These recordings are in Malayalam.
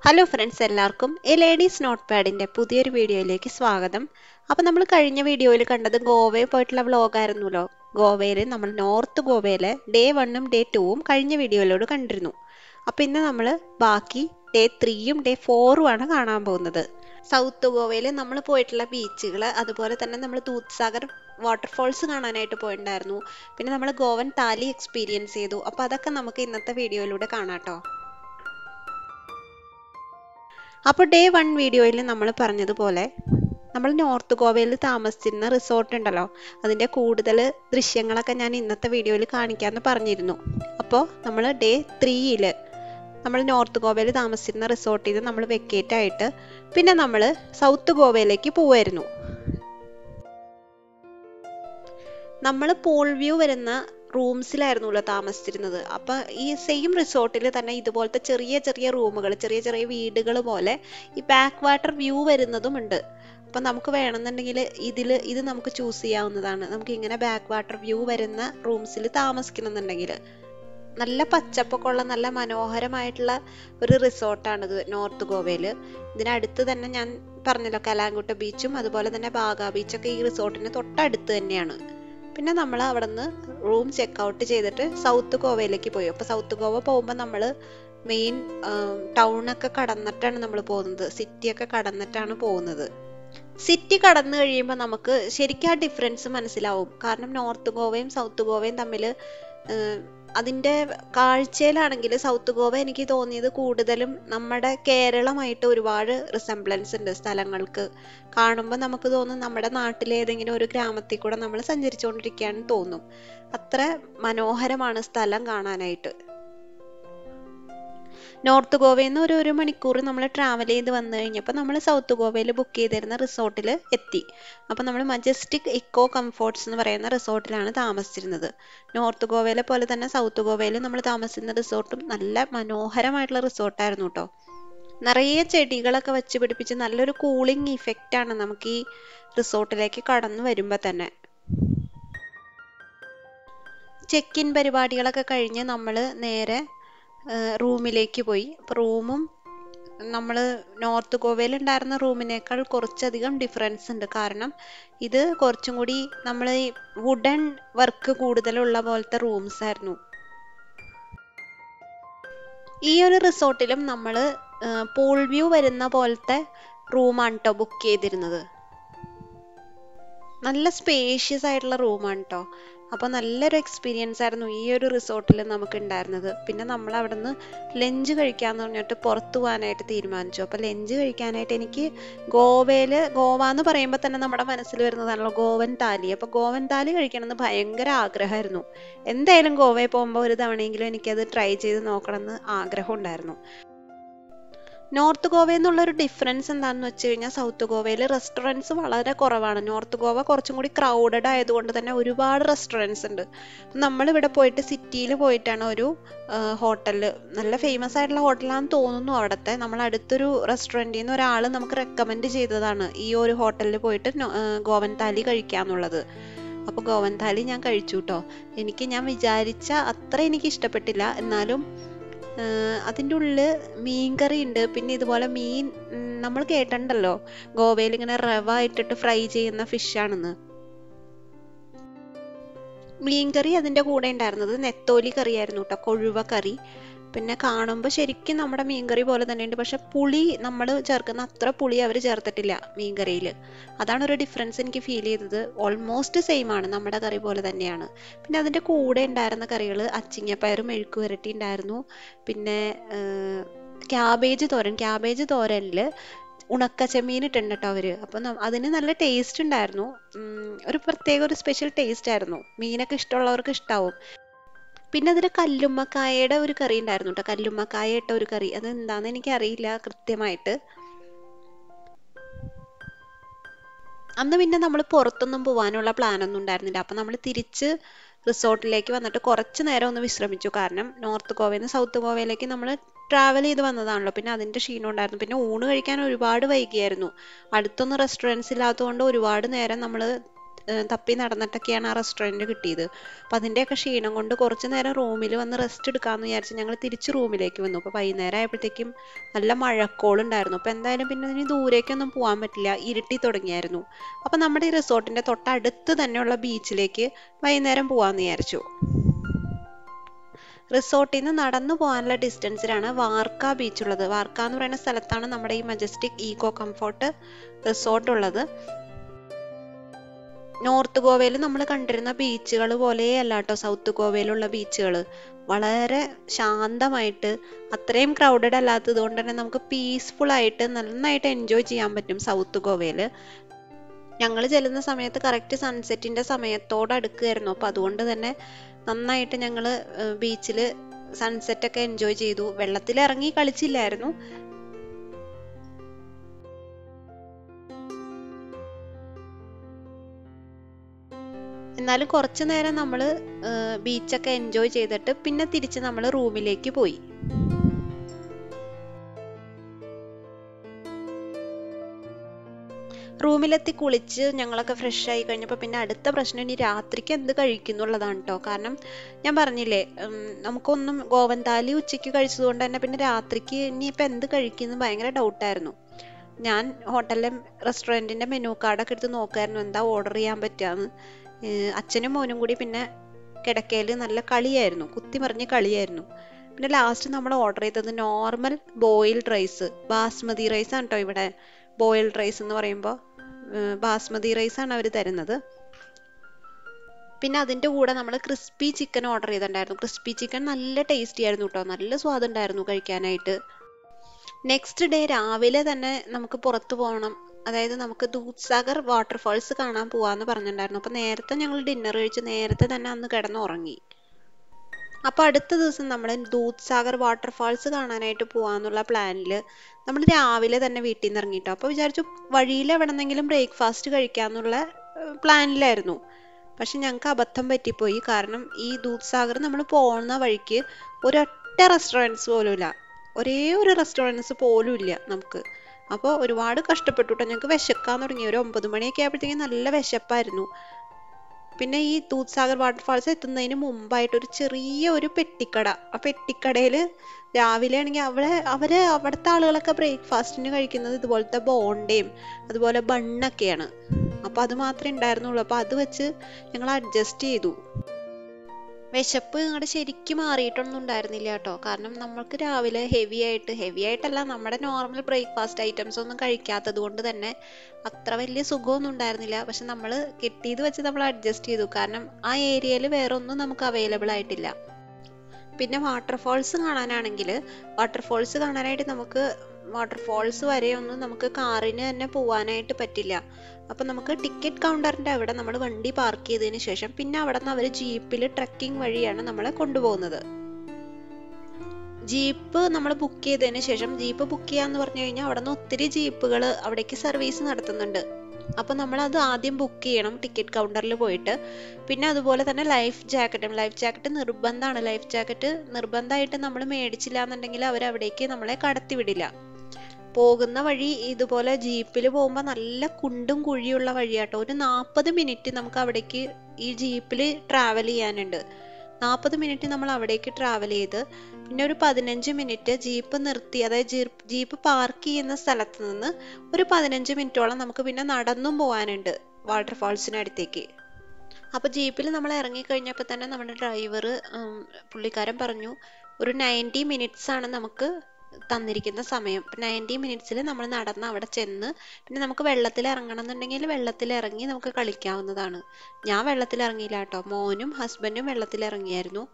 ഹലോ ഫ്രണ്ട്സ് എല്ലാവർക്കും എ ലേഡീസ് നോട്ട് പാഡിൻ്റെ പുതിയൊരു വീഡിയോയിലേക്ക് സ്വാഗതം അപ്പോൾ നമ്മൾ കഴിഞ്ഞ വീഡിയോയിൽ കണ്ടത് ഗോവയിൽ പോയിട്ടുള്ള വ്ളോഗായിരുന്നല്ലോ ഗോവയിൽ നമ്മൾ നോർത്ത് ഗോവയിലെ ഡേ വണ്ണും ഡേ ടൂവും കഴിഞ്ഞ വീഡിയോയിലൂടെ കണ്ടിരുന്നു അപ്പോൾ ഇന്ന് നമ്മൾ ബാക്കി ഡേ ത്രീയും ഡേ ഫോറും ആണ് കാണാൻ പോകുന്നത് സൗത്ത് ഗോവയിൽ നമ്മൾ പോയിട്ടുള്ള ബീച്ചുകൾ അതുപോലെ തന്നെ നമ്മൾ ദൂത്സാഗർ വാട്ടർഫോൾസ് കാണാനായിട്ട് പോയിട്ടുണ്ടായിരുന്നു പിന്നെ നമ്മൾ ഗോവൻ താലി എക്സ്പീരിയൻസ് ചെയ്തു അപ്പോൾ അതൊക്കെ നമുക്ക് ഇന്നത്തെ വീഡിയോയിലൂടെ കാണാം കേട്ടോ അപ്പോൾ ഡേ വൺ വീഡിയോയിൽ നമ്മൾ പറഞ്ഞതുപോലെ നമ്മൾ നോർത്ത് ഗോവയിൽ താമസിച്ചിരുന്ന റിസോർട്ട് ഉണ്ടല്ലോ അതിൻ്റെ കൂടുതൽ ദൃശ്യങ്ങളൊക്കെ ഞാൻ ഇന്നത്തെ വീഡിയോയിൽ കാണിക്കാമെന്ന് പറഞ്ഞിരുന്നു അപ്പോൾ നമ്മൾ ഡേ ത്രീയിൽ നമ്മൾ നോർത്ത് ഗോവയിൽ താമസിച്ചിരുന്ന റിസോർട്ടിൽ നിന്ന് നമ്മൾ വെക്കേറ്റ് ആയിട്ട് പിന്നെ നമ്മൾ സൗത്ത് ഗോവയിലേക്ക് പോവായിരുന്നു നമ്മൾ പൂൾ വ്യൂ വരുന്ന റൂംസിലായിരുന്നല്ലോ താമസിച്ചിരുന്നത് അപ്പം ഈ സെയിം റിസോർട്ടിൽ തന്നെ ഇതുപോലത്തെ ചെറിയ ചെറിയ റൂമുകൾ ചെറിയ ചെറിയ വീടുകൾ പോലെ ഈ ബാക്ക് വാട്ടർ വ്യൂ വരുന്നതും ഉണ്ട് അപ്പം നമുക്ക് വേണമെന്നുണ്ടെങ്കിൽ ഇതിൽ ഇത് നമുക്ക് ചൂസ് ചെയ്യാവുന്നതാണ് നമുക്ക് ഇങ്ങനെ ബാക്ക് വാട്ടർ വ്യൂ വരുന്ന റൂംസിൽ താമസിക്കണമെന്നുണ്ടെങ്കിൽ നല്ല പച്ചപ്പൊക്കെ ഉള്ള നല്ല മനോഹരമായിട്ടുള്ള ഒരു റിസോർട്ടാണിത് നോർത്ത് ഗോവയിൽ ഇതിനടുത്ത് തന്നെ ഞാൻ പറഞ്ഞല്ലോ കലാങ്കുട്ട ബീച്ചും അതുപോലെ തന്നെ ബാഗ ബീച്ചൊക്കെ ഈ റിസോർട്ടിന് തൊട്ടടുത്ത് തന്നെയാണ് പിന്നെ നമ്മൾ അവിടെ നിന്ന് റൂം ചെക്ക് ഔട്ട് ചെയ്തിട്ട് സൗത്ത് ഗോവയിലേക്ക് പോയി അപ്പോൾ സൗത്ത് ഗോവ പോകുമ്പോൾ നമ്മൾ മെയിൻ ടൗണൊക്കെ കടന്നിട്ടാണ് നമ്മൾ പോകുന്നത് സിറ്റിയൊക്കെ കടന്നിട്ടാണ് പോകുന്നത് സിറ്റി കടന്നു കഴിയുമ്പോൾ നമുക്ക് ശരിക്കും ആ ഡിഫറൻസ് മനസ്സിലാവും കാരണം നോർത്ത് ഗോവയും സൗത്ത് ഗോവയും തമ്മിൽ അതിൻ്റെ കാഴ്ചയിലാണെങ്കിൽ സൗത്ത് ഗോവ എനിക്ക് തോന്നിയത് കൂടുതലും നമ്മുടെ കേരളമായിട്ട് ഒരുപാട് റിസംബ്ലൻസ് ഉണ്ട് സ്ഥലങ്ങൾക്ക് കാണുമ്പോൾ നമുക്ക് തോന്നും നമ്മുടെ നാട്ടിലെ ഏതെങ്കിലും ഒരു ഗ്രാമത്തിൽ കൂടെ നമ്മൾ സഞ്ചരിച്ചുകൊണ്ടിരിക്കുകയാണെന്ന് തോന്നും അത്ര മനോഹരമാണ് സ്ഥലം കാണാനായിട്ട് നോർത്ത് ഗോവയിൽ നിന്ന് ഒരു ഒരു മണിക്കൂർ നമ്മൾ ട്രാവൽ ചെയ്ത് വന്നു കഴിഞ്ഞപ്പോൾ നമ്മൾ സൗത്ത് ഗോവയിൽ ബുക്ക് ചെയ്തിരുന്ന റിസോർട്ടിൽ എത്തി അപ്പോൾ നമ്മൾ മജസ്റ്റിക് ഇക്കോ കംഫോർട്ട്സ് എന്ന് പറയുന്ന റിസോർട്ടിലാണ് താമസിച്ചിരുന്നത് നോർത്ത് ഗോവയിലെ പോലെ തന്നെ സൗത്ത് ഗോവയിൽ നമ്മൾ താമസിച്ചിരുന്ന റിസോർട്ടും നല്ല മനോഹരമായിട്ടുള്ള റിസോർട്ടായിരുന്നു കേട്ടോ നിറയെ ചെടികളൊക്കെ വെച്ച് പിടിപ്പിച്ച് നല്ലൊരു കൂളിംഗ് ഇഫക്റ്റ് ആണ് നമുക്ക് ഈ റിസോർട്ടിലേക്ക് കടന്നു വരുമ്പോൾ തന്നെ ചെക്ക് ഇൻ പരിപാടികളൊക്കെ കഴിഞ്ഞ് നമ്മൾ നേരെ റൂമിലേക്ക് പോയി അപ്പോൾ റൂമും നമ്മൾ നോർത്ത് ഗോവയിൽ ഉണ്ടായിരുന്ന റൂമിനേക്കാൾ കുറച്ചധികം ഡിഫറൻസ് ഉണ്ട് കാരണം ഇത് കുറച്ചും കൂടി നമ്മൾ ഈ വുഡൻ വർക്ക് കൂടുതലുള്ള പോലത്തെ റൂംസ് ആയിരുന്നു ഈ ഒരു റിസോർട്ടിലും നമ്മൾ പൂൾ വ്യൂ വരുന്ന പോലത്തെ റൂമാണ് കേട്ടോ ബുക്ക് ചെയ്തിരുന്നത് നല്ല സ്പേഷ്യസ് ആയിട്ടുള്ള റൂമാണ് കേട്ടോ അപ്പോൾ നല്ലൊരു എക്സ്പീരിയൻസ് ആയിരുന്നു ഈ ഒരു റിസോർട്ടിൽ നമുക്ക് ഉണ്ടായിരുന്നത് പിന്നെ നമ്മൾ അവിടെ നിന്ന് ലഞ്ച് കഴിക്കാന്ന് പറഞ്ഞിട്ട് പുറത്തു പോകാനായിട്ട് തീരുമാനിച്ചു അപ്പോൾ ലഞ്ച് കഴിക്കാനായിട്ട് എനിക്ക് ഗോവയിൽ ഗോവ എന്ന് പറയുമ്പോൾ തന്നെ നമ്മുടെ മനസ്സിൽ വരുന്നതാണല്ലോ ഗോവൻ താലി അപ്പോൾ ഗോവൻ താലി കഴിക്കണമെന്ന് ഭയങ്കര ആഗ്രഹമായിരുന്നു എന്തായാലും ഗോവയിൽ പോകുമ്പോൾ ഒരു തവണയെങ്കിലും എനിക്കത് ട്രൈ ചെയ്ത് നോക്കണമെന്ന് ആഗ്രഹം ഉണ്ടായിരുന്നു നോർത്ത് ഗോവയിൽ നിന്നുള്ള ഒരു ഡിഫറൻസ് എന്താണെന്ന് വെച്ച് കഴിഞ്ഞാൽ സൗത്ത് ഗോവയിൽ റെസ്റ്റോറൻറ്റ്സ് വളരെ കുറവാണ് നോർത്ത് ഗോവ കുറച്ചും കൂടി ക്രൗഡഡ് ആയതുകൊണ്ട് തന്നെ ഒരുപാട് റെസ്റ്റോറൻറ്റ്സ് ഉണ്ട് നമ്മളിവിടെ പോയിട്ട് സിറ്റിയിൽ പോയിട്ടാണ് ഒരു ഹോട്ടലിൽ നല്ല ഫേമസ് ആയിട്ടുള്ള ഹോട്ടലാണെന്ന് തോന്നുന്നു അവിടുത്തെ നമ്മൾ അടുത്തൊരു റെസ്റ്റോറൻറ്റിൽ നിന്ന് ഒരാൾ നമുക്ക് റെക്കമെൻഡ് ചെയ്തതാണ് ഈ ഒരു ഹോട്ടലിൽ പോയിട്ട് ഗോവൻ താലി കഴിക്കാന്നുള്ളത് അപ്പോൾ ഗോവൻ താലി ഞാൻ കഴിച്ചു കേട്ടോ എനിക്ക് ഞാൻ വിചാരിച്ച അത്ര എനിക്ക് ഇഷ്ടപ്പെട്ടില്ല എന്നാലും അതിൻ്റെ ഉള്ളിൽ മീൻകറി ഉണ്ട് പിന്നെ ഇതുപോലെ മീൻ നമ്മൾ കേട്ടിട്ടുണ്ടല്ലോ ഗോവയിൽ ഇങ്ങനെ റവ ഇട്ടിട്ട് ഫ്രൈ ചെയ്യുന്ന ഫിഷാണെന്ന് മീൻകറി അതിൻ്റെ കൂടെ ഉണ്ടായിരുന്നത് നെത്തോലി കറിയായിരുന്നു കേട്ടോ കൊഴുവ കറി പിന്നെ കാണുമ്പോൾ ശരിക്കും നമ്മുടെ മീൻകറി പോലെ തന്നെ ഉണ്ട് പക്ഷെ പുളി നമ്മൾ ചേർക്കുന്ന അത്ര പുളി അവർ ചേർത്തിട്ടില്ല മീൻകറിയിൽ അതാണ് ഒരു ഡിഫറൻസ് എനിക്ക് ഫീൽ ചെയ്തത് ഓൾമോസ്റ്റ് സെയിം ആണ് നമ്മുടെ കറി പോലെ തന്നെയാണ് പിന്നെ അതിൻ്റെ കൂടെ ഉണ്ടായിരുന്ന കറികൾ അച്ചിങ്ങപ്പയറും മെഴുക്ക് വരട്ടി ഉണ്ടായിരുന്നു പിന്നെ ക്യാബേജ് തോരൻ ക്യാബേജ് തോരനിൽ ഉണക്ക ചെമ്മീൻ ഇട്ടുണ്ട് കേട്ടോ അവർ അപ്പം അതിന് നല്ല ടേസ്റ്റ് ഉണ്ടായിരുന്നു ഒരു പ്രത്യേക ഒരു സ്പെഷ്യൽ ടേസ്റ്റ് ആയിരുന്നു മീനൊക്കെ ഇഷ്ടമുള്ളവർക്ക് ഇഷ്ടാവും പിന്നെ അതിൽ കല്ലുമ്മക്കായയുടെ ഒരു കറി ഉണ്ടായിരുന്നു കേട്ടോ കല്ലുമ്മക്കായ ഇട്ട ഒരു കറി അത് എന്താണെന്ന് എനിക്ക് അറിയില്ല കൃത്യമായിട്ട് അന്ന് പിന്നെ നമ്മൾ പുറത്തൊന്നും പോകാനുള്ള പ്ലാനൊന്നും ഉണ്ടായിരുന്നില്ല അപ്പം നമ്മൾ തിരിച്ച് റിസോർട്ടിലേക്ക് വന്നിട്ട് കുറച്ച് നേരം ഒന്ന് വിശ്രമിച്ചു കാരണം നോർത്ത് ഗോവയിൽ നിന്ന് സൗത്ത് ഗോവയിലേക്ക് നമ്മൾ ട്രാവൽ ചെയ്ത് വന്നതാണല്ലോ പിന്നെ അതിൻ്റെ ക്ഷീണം ഉണ്ടായിരുന്നു പിന്നെ ഊണ് കഴിക്കാൻ ഒരുപാട് വൈകിയായിരുന്നു അടുത്തൊന്നും റെസ്റ്റോറൻറ്റ്സ് ഇല്ലാത്തതുകൊണ്ട് ഒരുപാട് നേരം നമ്മൾ ഏഹ് തപ്പി നടന്നിട്ടൊക്കെയാണ് ആ റെസ്റ്റോറൻറ്റ് കിട്ടിയത് അപ്പം അതിൻ്റെയൊക്കെ ക്ഷീണം കൊണ്ട് കുറച്ച് നേരം റൂമിൽ വന്ന് റെസ്റ്റ് എടുക്കാമെന്ന് വിചാരിച്ച് ഞങ്ങൾ തിരിച്ച് റൂമിലേക്ക് വന്നു അപ്പോൾ വൈകുന്നേരം ആയപ്പോഴത്തേക്കും നല്ല മഴക്കോളുണ്ടായിരുന്നു അപ്പോൾ എന്തായാലും പിന്നെ ഇനി ദൂരേക്കൊന്നും പോകാൻ പറ്റില്ല ഇരുട്ടി തുടങ്ങിയായിരുന്നു അപ്പോൾ നമ്മുടെ ഈ റിസോർട്ടിൻ്റെ തൊട്ടടുത്ത് തന്നെയുള്ള ബീച്ചിലേക്ക് വൈകുന്നേരം പോകാമെന്ന് വിചാരിച്ചു റിസോർട്ടിൽ നിന്ന് നടന്നു പോകാനുള്ള ഡിസ്റ്റൻസിലാണ് വാർക്ക ബീച്ച് ഉള്ളത് വാർക്ക എന്ന് പറയുന്ന സ്ഥലത്താണ് നമ്മുടെ ഈ മജസ്റ്റിക് ഈക്കോ കംഫോർട്ട് റിസോർട്ട് ഉള്ളത് നോർത്ത് ഗോവയിൽ നമ്മൾ കണ്ടിരുന്ന ബീച്ചുകൾ പോലെയല്ല കേട്ടോ സൗത്ത് ഗോവയിലുള്ള ബീച്ചുകൾ വളരെ ശാന്തമായിട്ട് അത്രയും ക്രൗഡഡ് അല്ലാത്തത് കൊണ്ട് തന്നെ നമുക്ക് പീസ്ഫുൾ ആയിട്ട് നന്നായിട്ട് എൻജോയ് ചെയ്യാൻ പറ്റും സൗത്ത് ഗോവയിൽ ഞങ്ങൾ ചെല്ലുന്ന സമയത്ത് കറക്റ്റ് സൺസെറ്റിന്റെ സമയത്തോട് അടുക്കുകയായിരുന്നു അപ്പോൾ അതുകൊണ്ട് തന്നെ നന്നായിട്ട് ഞങ്ങൾ ബീച്ചിൽ സൺസെറ്റ് ഒക്കെ എൻജോയ് ചെയ്തു വെള്ളത്തിൽ ഇറങ്ങി കളിച്ചില്ലായിരുന്നു എന്നാലും കുറച്ചു നേരം നമ്മൾ ബീച്ചൊക്കെ എൻജോയ് ചെയ്തിട്ട് പിന്നെ തിരിച്ച് നമ്മൾ റൂമിലേക്ക് പോയി റൂമിലെത്തി കുളിച്ച് ഞങ്ങളൊക്കെ ഫ്രഷ് ആയി കഴിഞ്ഞപ്പോൾ പിന്നെ അടുത്ത പ്രശ്നം ഇനി രാത്രിക്ക് എന്ത് കഴിക്കുന്നുള്ളതാണ് കേട്ടോ കാരണം ഞാൻ പറഞ്ഞില്ലേ ഉം, നമുക്കൊന്നും ഗോവൻ താലി ഉച്ചയ്ക്ക് കഴിച്ചതുകൊണ്ട് തന്നെ പിന്നെ രാത്രിക്ക് ഇനിയിപ്പോൾ എന്ത് കഴിക്കുന്നു ഭയങ്കര ഡൗട്ടായിരുന്നു ഞാൻ ഹോട്ടലിലെ റെസ്റ്റോറൻറ്റിൻ്റെ മെനു കാർഡൊക്കെ എടുത്ത് നോക്കായിരുന്നു എന്താ ഓർഡർ ചെയ്യാൻ പറ്റുകയെന്ന് അച്ഛനും മോനും കൂടി പിന്നെ കിടക്കയിൽ നല്ല കളിയായിരുന്നു കുത്തിമറിഞ്ഞ് കളിയായിരുന്നു പിന്നെ ലാസ്റ്റ് നമ്മൾ ഓർഡർ ചെയ്തത് normal boiled rice basmati rice ആണ് കേട്ടോ ഇവിടെ ബോയിൽഡ് റൈസ് എന്ന് പറയുമ്പോൾ ബാസ്മതി റൈസ് ആണ് അവർ തരുന്നത് പിന്നെ അതിൻ്റെ കൂടെ നമ്മൾ ക്രിസ്പി ചിക്കൻ ഓർഡർ ചെയ്തിട്ടുണ്ടായിരുന്നു ക്രിസ്പി ചിക്കൻ നല്ല ടേസ്റ്റി ആയിരുന്നു കേട്ടോ നല്ല സ്വാദുണ്ടായിരുന്നു കഴിക്കാനായിട്ട് നെക്സ്റ്റ് ഡേ രാവിലെ തന്നെ നമുക്ക് പുറത്തു പോകണം അതായത് നമുക്ക് ദൂദ്സാഗർ വാട്ടർഫാൾസ് കാണാൻ പോവാന്ന് പറഞ്ഞിട്ടുണ്ടായിരുന്നു അപ്പോൾ നേരത്തെ ഞങ്ങൾ ഡിന്നർ കഴിച്ച് നേരത്തെ തന്നെ അന്ന് കിടന്നുറങ്ങി അപ്പോൾ അടുത്ത ദിവസം നമ്മൾ ദൂദ്സാഗർ വാട്ടർഫാൾസ് കാണാനായിട്ട് പോവാന്നുള്ള പ്ലാനിൽ നമ്മൾ രാവിലെ തന്നെ വീട്ടിൽ നിന്ന് ഇറങ്ങിട്ടോ അപ്പോൾ വിചാരിച്ചു വഴിയിൽ എവിടെന്നെങ്കിലും ബ്രേക്ക്ഫാസ്റ്റ് കഴിക്കാന്നുള്ള പ്ലാനിലായിരുന്നു പക്ഷെ ഞങ്ങൾക്ക് അബദ്ധം പറ്റിപ്പോയി കാരണം ഈ ദൂദ്സാഗർ നമ്മൾ പോകുന്ന വഴിക്ക് ഒരൊറ്റ റെസ്റ്റോറൻറ്റ്സ് പോലും ഇല്ല ഒരേ ഒരു റെസ്റ്റോറൻറ്റ്സ് പോലും ഇല്ല നമുക്ക് അപ്പോൾ ഒരുപാട് കഷ്ടപ്പെട്ടു കേട്ടോ ഞങ്ങൾക്ക് വിശക്കാൻ തുടങ്ങി ഒരു ഒമ്പത് മണിയൊക്കെ ആയപ്പോഴത്തേക്കും നല്ല വിശപ്പായിരുന്നു പിന്നെ ഈ ദൂദ്സാഗർ വാട്ടർഫാൾസ് എത്തുന്നതിന് മുമ്പായിട്ട് ഒരു ചെറിയ ഒരു പെട്ടിക്കട ആ പെട്ടിക്കടയിൽ രാവിലെ ആണെങ്കിൽ അവിടെ അവര് അവിടുത്തെ ആളുകളൊക്കെ ബ്രേക്ക്ഫാസ്റ്റിന് കഴിക്കുന്നത് ഇതുപോലത്തെ ബോണ്ടയും അതുപോലെ ബണ്ണൊക്കെയാണ് അപ്പൊ അത് മാത്രമേ ഉണ്ടായിരുന്നുള്ളൂ അപ്പൊ അത് വെച്ച് ഞങ്ങൾ അഡ്ജസ്റ്റ് ചെയ്തു വിശപ്പ് ഇങ്ങോട്ട് ശരിക്കും മാറിയിട്ടൊന്നും ഉണ്ടായിരുന്നില്ല കേട്ടോ കാരണം നമ്മൾക്ക് രാവിലെ ഹെവി ആയിട്ട് ഹെവി ആയിട്ടല്ല നമ്മുടെ നോർമൽ ബ്രേക്ക്ഫാസ്റ്റ് ഐറ്റംസ് ഒന്നും കഴിക്കാത്തത് കൊണ്ട് തന്നെ അത്ര വലിയ സുഖമൊന്നും ഉണ്ടായിരുന്നില്ല പക്ഷെ നമ്മൾ കിട്ടിയത് വെച്ച് നമ്മൾ അഡ്ജസ്റ്റ് ചെയ്തു കാരണം ആ ഏരിയയിൽ വേറെ ഒന്നും നമുക്ക് അവൈലബിൾ ആയിട്ടില്ല പിന്നെ വാട്ടർഫോൾസ് കാണാനാണെങ്കിൽ വാട്ടർഫോൾസ് കാണാനായിട്ട് നമുക്ക് വാട്ടർഫോൾസ് വരെ ഒന്നും നമുക്ക് കാറിന് തന്നെ പോവാനായിട്ട് പറ്റില്ല അപ്പം നമുക്ക് ടിക്കറ്റ് കൗണ്ടറിൻ്റെ അവിടെ നമ്മൾ വണ്ടി പാർക്ക് ചെയ്തതിന് ശേഷം പിന്നെ അവിടെ നിന്ന് അവർ ജീപ്പിൽ ട്രക്കിംഗ് വഴിയാണ് നമ്മളെ കൊണ്ടുപോകുന്നത് ജീപ്പ് നമ്മൾ ബുക്ക് ചെയ്തതിന് ശേഷം ജീപ്പ് ബുക്ക് ചെയ്യാന്ന് പറഞ്ഞു കഴിഞ്ഞാൽ അവിടെ നിന്ന് ഒത്തിരി ജീപ്പുകൾ അവിടേക്ക് സർവീസ് നടത്തുന്നുണ്ട് അപ്പം നമ്മൾ അത് ആദ്യം ബുക്ക് ചെയ്യണം ടിക്കറ്റ് കൗണ്ടറിൽ പോയിട്ട് പിന്നെ അതുപോലെ തന്നെ ലൈഫ് ജാക്കറ്റും ലൈഫ് ജാക്കറ്റ് നിർബന്ധമാണ് ലൈഫ് ജാക്കറ്റ് നിർബന്ധമായിട്ട് നമ്മൾ മേടിച്ചില്ല എന്നുണ്ടെങ്കിൽ അവർ അവിടേക്ക് നമ്മളെ കടത്തിവിടില്ല പോകുന്ന വഴി ഇതുപോലെ ജീപ്പിൽ പോകുമ്പോൾ നല്ല കുണ്ടും കുഴിയുള്ള വഴിയാട്ടോ ഒരു നാൽപ്പത് മിനിറ്റ് നമുക്ക് അവിടേക്ക് ഈ ജീപ്പിൽ ട്രാവൽ ചെയ്യാനുണ്ട് നാൽപ്പത് മിനിറ്റ് നമ്മൾ അവിടേക്ക് ട്രാവൽ ചെയ്ത് പിന്നെ ഒരു പതിനഞ്ച് മിനിറ്റ് ജീപ്പ് നിർത്തി അതായത് ജീപ്പ് ജീപ്പ് പാർക്ക് ചെയ്യുന്ന സ്ഥലത്ത് നിന്ന് ഒരു പതിനഞ്ച് മിനിറ്റോളം നമുക്ക് പിന്നെ നടന്നും പോകാനുണ്ട് വാട്ടർഫാൾസിന് അടുത്തേക്ക് അപ്പോൾ ജീപ്പിൽ നമ്മൾ ഇറങ്ങിക്കഴിഞ്ഞപ്പോൾ തന്നെ നമ്മുടെ ഡ്രൈവർ പുള്ളിക്കാരൻ പറഞ്ഞു ഒരു നയൻറ്റി മിനിറ്റ്സ് ആണ് നമുക്ക് തന്നിരിക്കുന്ന സമയം നയൻറ്റി മിനിറ്റ്സിൽ നമ്മൾ നടന്ന് അവിടെ ചെന്ന് പിന്നെ നമുക്ക് വെള്ളത്തിൽ ഇറങ്ങണം എന്നുണ്ടെങ്കിൽ വെള്ളത്തിൽ ഇറങ്ങി നമുക്ക് കളിക്കാവുന്നതാണ് ഞാൻ വെള്ളത്തിൽ ഇറങ്ങിയില്ല കേട്ടോ മോനും ഹസ്ബൻഡും വെള്ളത്തിൽ ഇറങ്ങിയായിരുന്നു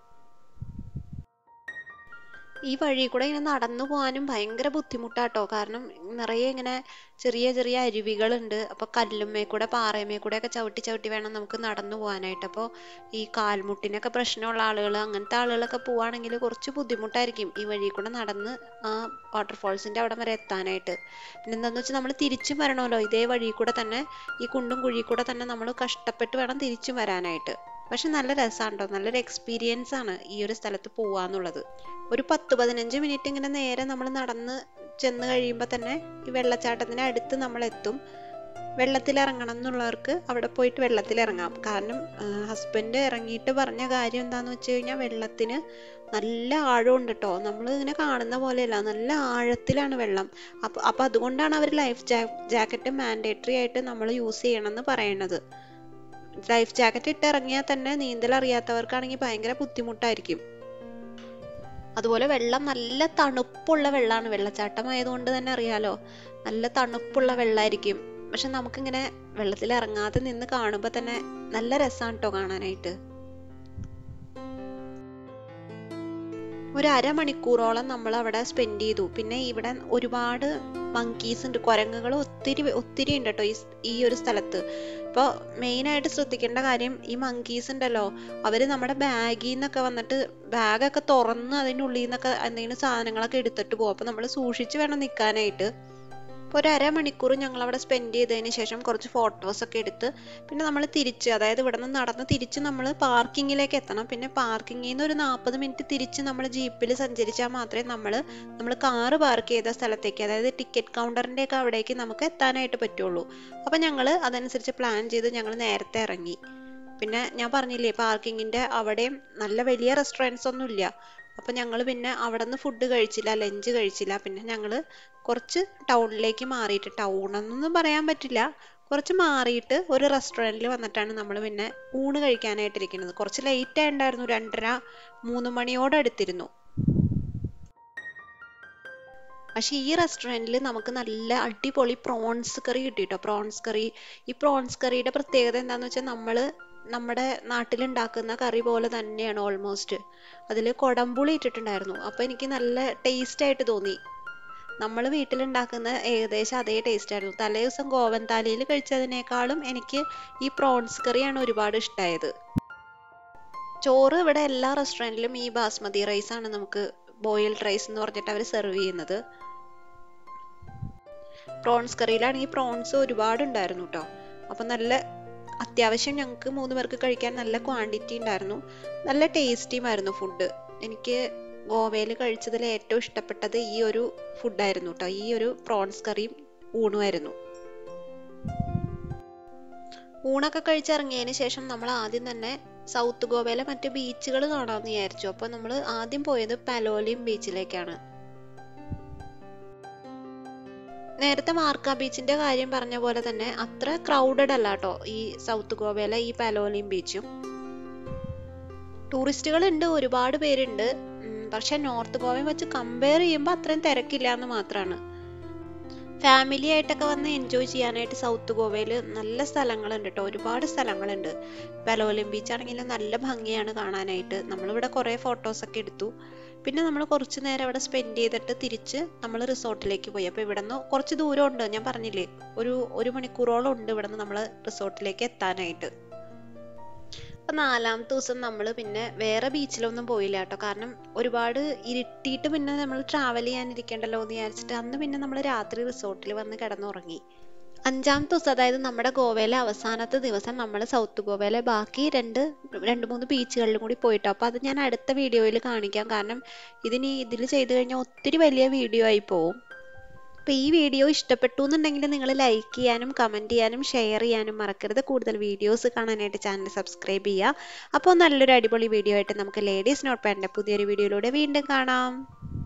ഈ വഴി കൂടെ ഇങ്ങനെ നടന്നു പോകാനും ഭയങ്കര ബുദ്ധിമുട്ടാട്ടോ കാരണം നിറയെ ഇങ്ങനെ ചെറിയ ചെറിയ അരുവികളുണ്ട് അപ്പൊ കല്ലുമ്മേ കൂടെ പാറയമേ കൂടെ ഒക്കെ ചവിട്ടി ചവിട്ടി വേണം നമുക്ക് നടന്നു പോകാനായിട്ട് അപ്പോൾ ഈ കാൽമുട്ടിനൊക്കെ പ്രശ്നമുള്ള ആളുകൾ അങ്ങനത്തെ ആളുകളൊക്കെ പോവാണെങ്കിൽ കുറച്ച് ബുദ്ധിമുട്ടായിരിക്കും ഈ വഴി കൂടെ നടന്ന് ആ വാട്ടർഫോൾസിന്റെ അവിടെ വരെ എത്താനായിട്ട് പിന്നെ എന്താന്ന് വെച്ചാൽ നമ്മൾ തിരിച്ചും വരണമല്ലോ ഇതേ വഴി കൂടെ തന്നെ ഈ കുണ്ടും കുഴി കൂടെ തന്നെ നമ്മൾ കഷ്ടപ്പെട്ട് വേണം തിരിച്ചും വരാനായിട്ട് പക്ഷെ നല്ല രസമാണ് കേട്ടോ നല്ലൊരു എക്സ്പീരിയൻസ് ആണ് ഈ ഒരു സ്ഥലത്ത് പോവാന്നുള്ളത് ഒരു പത്ത് പതിനഞ്ച് മിനിറ്റ് ഇങ്ങനെ നേരെ നമ്മൾ നടന്ന് ചെന്ന് കഴിയുമ്പോൾ തന്നെ ഈ വെള്ളച്ചാട്ടത്തിന് അടുത്ത് നമ്മൾ എത്തും വെള്ളത്തിൽ ഇറങ്ങണം എന്നുള്ളവർക്ക് അവിടെ പോയിട്ട് വെള്ളത്തിൽ ഇറങ്ങാം കാരണം ഹസ്ബൻഡ് ഇറങ്ങിയിട്ട് പറഞ്ഞ കാര്യം എന്താന്ന് വെച്ച് കഴിഞ്ഞാൽ വെള്ളത്തിന് നല്ല ആഴമുണ്ട് കേട്ടോ നമ്മൾ ഇങ്ങനെ കാണുന്ന പോലെയല്ല നല്ല ആഴത്തിലാണ് വെള്ളം അപ്പോൾ അപ്പോൾ അതുകൊണ്ടാണ് അവർ ലൈഫ് ജാക്കറ്റ് മാൻഡേറ്ററി ആയിട്ട് നമ്മൾ യൂസ് ചെയ്യണമെന്ന് പറയണത് ലൈഫ് ജാക്കറ്റ് ഇട്ട് ഇറങ്ങിയാൽ തന്നെ നീന്തൽ അറിയാത്തവർക്കാണെങ്കിൽ ഭയങ്കര ബുദ്ധിമുട്ടായിരിക്കും അതുപോലെ വെള്ളം നല്ല തണുപ്പുള്ള വെള്ളമാണ് വെള്ളച്ചാട്ടം ആയതുകൊണ്ട് തന്നെ അറിയാലോ നല്ല തണുപ്പുള്ള വെള്ളമായിരിക്കും പക്ഷെ നമുക്കിങ്ങനെ വെള്ളത്തിൽ ഇറങ്ങാതെ നിന്ന് കാണുമ്പോൾ തന്നെ നല്ല രസമാണ് കേട്ടോ കാണാനായിട്ട് ഒരു അരമണിക്കൂറോളം നമ്മൾ അവിടെ സ്പെൻഡ് ചെയ്തു പിന്നെ ഇവിടെ ഒരുപാട് മങ്കീസ് ഉണ്ട് കുരങ്ങുകൾ ഒത്തിരി ഒത്തിരി ഉണ്ട് കേട്ടോ ഈ ഈ ഒരു സ്ഥലത്ത് ഇപ്പോൾ മെയിനായിട്ട് ശ്രദ്ധിക്കേണ്ട കാര്യം ഈ മങ്കീസ് ഉണ്ടല്ലോ അവർ നമ്മുടെ ബാഗിൽ നിന്നൊക്കെ വന്നിട്ട് ബാഗൊക്കെ തുറന്ന് അതിൻ്റെ ഉള്ളിൽ നിന്നൊക്കെ എന്തെങ്കിലും സാധനങ്ങളൊക്കെ എടുത്തിട്ട് പോകും അപ്പോൾ നമ്മൾ സൂക്ഷിച്ച് വേണം നിൽക്കാനായിട്ട് ഇപ്പോൾ ഒരു അരമണിക്കൂർ ഞങ്ങൾ അവിടെ സ്പെൻഡ് ചെയ്തതിന് ശേഷം കുറച്ച് ഫോട്ടോസ് ഒക്കെ എടുത്ത് പിന്നെ നമ്മൾ തിരിച്ച് അതായത് ഇവിടെ നിന്ന് നടന്ന് തിരിച്ച് നമ്മൾ പാർക്കിങ്ങിലേക്ക് എത്തണം പിന്നെ പാർക്കിങ്ങിൽ നിന്ന് ഒരു നാൽപ്പത് മിനിറ്റ് തിരിച്ച് നമ്മൾ ജീപ്പിൽ സഞ്ചരിച്ചാൽ മാത്രമേ നമ്മൾ നമ്മൾ കാറ് പാർക്ക് ചെയ്ത സ്ഥലത്തേക്ക് അതായത് ടിക്കറ്റ് കൗണ്ടറിൻ്റെ ഒക്കെ അവിടേക്ക് നമുക്ക് എത്താനായിട്ട് പറ്റുള്ളൂ അപ്പം ഞങ്ങൾ അതനുസരിച്ച് പ്ലാൻ ചെയ്ത് ഞങ്ങൾ നേരത്തെ ഇറങ്ങി പിന്നെ ഞാൻ പറഞ്ഞില്ലേ പാർക്കിങ്ങിൻ്റെ അവിടെയും നല്ല വലിയ റെസ്റ്റോറൻറ്റ്സ് ഒന്നും ഇല്ല അപ്പം ഞങ്ങൾ പിന്നെ അവിടെ നിന്ന് ഫുഡ് കഴിച്ചില്ല ലഞ്ച് കഴിച്ചില്ല പിന്നെ ഞങ്ങൾ കുറച്ച് ടൗണിലേക്ക് മാറിയിട്ട് ടൗൺ എന്നൊന്നും പറയാൻ പറ്റില്ല കുറച്ച് മാറിയിട്ട് ഒരു റെസ്റ്റോറൻറ്റിൽ വന്നിട്ടാണ് നമ്മൾ പിന്നെ ഊണ് കഴിക്കാനായിട്ടിരിക്കുന്നത് കുറച്ച് ലേറ്റ് ആയിട്ടുണ്ടായിരുന്നു രണ്ടര മൂന്ന് മണിയോട് അടുത്തിരുന്നു പക്ഷെ ഈ റെസ്റ്റോറൻറ്റിൽ നമുക്ക് നല്ല അടിപൊളി പ്രോൺസ് കറി കിട്ടി കേട്ടോ പ്രോൺസ് കറി ഈ പ്രോൺസ് കറിയുടെ പ്രത്യേകത എന്താണെന്ന് വെച്ചാൽ നമ്മൾ നമ്മുടെ നാട്ടിലുണ്ടാക്കുന്ന കറി പോലെ തന്നെയാണ് ഓൾമോസ്റ്റ് അതിൽ കുടംപുളി ഇട്ടിട്ടുണ്ടായിരുന്നു അപ്പോൾ എനിക്ക് നല്ല ടേസ്റ്റ് ആയിട്ട് തോന്നി നമ്മൾ വീട്ടിലുണ്ടാക്കുന്ന ഏകദേശം അതേ ടേസ്റ്റ് ആയിരുന്നു തലേ ദിവസം ഗോവൻ താലിയിൽ കഴിച്ചതിനേക്കാളും എനിക്ക് ഈ പ്രോൺസ് കറിയാണ് ഒരുപാട് ഇഷ്ടമായത് ചോറ് ഇവിടെ എല്ലാ റെസ്റ്റോറൻറ്റിലും ഈ ബാസ്മതി റൈസ് ആണ് നമുക്ക് ബോയിൽഡ് റൈസ് എന്ന് പറഞ്ഞിട്ട് അവർ സെർവ് ചെയ്യുന്നത് പ്രോൺസ് കറിയിലാണെങ്കിൽ പ്രോൺസ് ഒരുപാട് ഉണ്ടായിരുന്നു കേട്ടോ അപ്പം നല്ല അത്യാവശ്യം ഞങ്ങൾക്ക് മൂന്ന് പേർക്ക് കഴിക്കാൻ നല്ല ക്വാണ്ടിറ്റി ഉണ്ടായിരുന്നു നല്ല ടേസ്റ്റിയുമായിരുന്നു ഫുഡ് എനിക്ക് ഗോവയിൽ കഴിച്ചതിൽ ഏറ്റവും ഇഷ്ടപ്പെട്ടത് ഈ ഒരു ഫുഡായിരുന്നു കേട്ടോ ഈ ഒരു പ്രോൺസ് കറിയും ഊണുമായിരുന്നു ഊണൊക്കെ കഴിച്ചിറങ്ങിയതിന് ശേഷം നമ്മൾ ആദ്യം തന്നെ സൗത്ത് ഗോവയിലെ മറ്റ് ബീച്ചുകൾ കാണാമെന്ന് വിചാരിച്ചു അപ്പോൾ നമ്മൾ ആദ്യം പോയത് പലോലിം ബീച്ചിലേക്കാണ് നേരത്തെ മാർക്ക ബീച്ചിന്റെ കാര്യം പറഞ്ഞ പോലെ തന്നെ അത്ര ക്രൗഡഡ് അല്ല കേട്ടോ ഈ സൗത്ത് ഗോവയിലെ ഈ പലോലിം ബീച്ചും ടൂറിസ്റ്റുകൾ ഉണ്ട് ഒരുപാട് പേരുണ്ട് പക്ഷെ നോർത്ത് ഗോവയും വെച്ച് കമ്പയർ ചെയ്യുമ്പോൾ അത്രയും തിരക്കില്ല എന്ന് മാത്രമാണ് ഫാമിലി ആയിട്ടൊക്കെ വന്ന് എൻജോയ് ചെയ്യാനായിട്ട് സൗത്ത് ഗോവയിൽ നല്ല സ്ഥലങ്ങളുണ്ട് കേട്ടോ ഒരുപാട് സ്ഥലങ്ങളുണ്ട് ബലോലിം ബീച്ച് ആണെങ്കിലും നല്ല ഭംഗിയാണ് കാണാനായിട്ട് നമ്മളിവിടെ കുറേ ഫോട്ടോസൊക്കെ എടുത്തു പിന്നെ നമ്മൾ കുറച്ച് നേരം അവിടെ സ്പെൻഡ് ചെയ്തിട്ട് തിരിച്ച് നമ്മൾ റിസോർട്ടിലേക്ക് പോയി അപ്പോൾ ഇവിടെ നിന്ന് കുറച്ച് ദൂരം ഉണ്ട് ഞാൻ പറഞ്ഞില്ലേ ഒരു ഒരു മണിക്കൂറോളം ഉണ്ട് ഇവിടെ നിന്ന് നമ്മൾ റിസോർട്ടിലേക്ക് എത്താനായിട്ട് അപ്പം നാലാമത്തെ ദിവസം നമ്മൾ പിന്നെ വേറെ ബീച്ചിലൊന്നും പോയില്ല കേട്ടോ കാരണം ഒരുപാട് ഇരുട്ടിയിട്ട് പിന്നെ നമ്മൾ ട്രാവൽ ചെയ്യാനിരിക്കണ്ടല്ലോ എന്ന് വിചാരിച്ചിട്ട് അന്ന് പിന്നെ നമ്മൾ രാത്രി റിസോർട്ടിൽ വന്ന് കിടന്നുറങ്ങി അഞ്ചാമത്തെ ദിവസം അതായത് നമ്മുടെ ഗോവയിലെ അവസാനത്തെ ദിവസം നമ്മൾ സൗത്ത് ഗോവയിലെ ബാക്കി രണ്ട് രണ്ട് മൂന്ന് ബീച്ചുകളിലും കൂടി പോയിട്ടോ അപ്പോൾ അത് ഞാൻ അടുത്ത വീഡിയോയിൽ കാണിക്കാം കാരണം ഇതിനി ഇതിൽ ചെയ്തു കഴിഞ്ഞാൽ ഒത്തിരി വലിയ വീഡിയോ ആയി പോവും അപ്പോൾ ഈ വീഡിയോ ഇഷ്ടപ്പെട്ടു എന്നുണ്ടെങ്കിൽ നിങ്ങൾ ലൈക്ക് ചെയ്യാനും കമൻറ്റ് ചെയ്യാനും ഷെയർ ചെയ്യാനും മറക്കരുത് കൂടുതൽ വീഡിയോസ് കാണാനായിട്ട് ചാനൽ സബ്സ്ക്രൈബ് ചെയ്യുക അപ്പോൾ നല്ലൊരു അടിപൊളി വീഡിയോ ആയിട്ട് നമുക്ക് ലേഡീസ് നോട്ട് പാഡിൻ്റെ പുതിയൊരു വീഡിയോയിലൂടെ വീണ്ടും കാണാം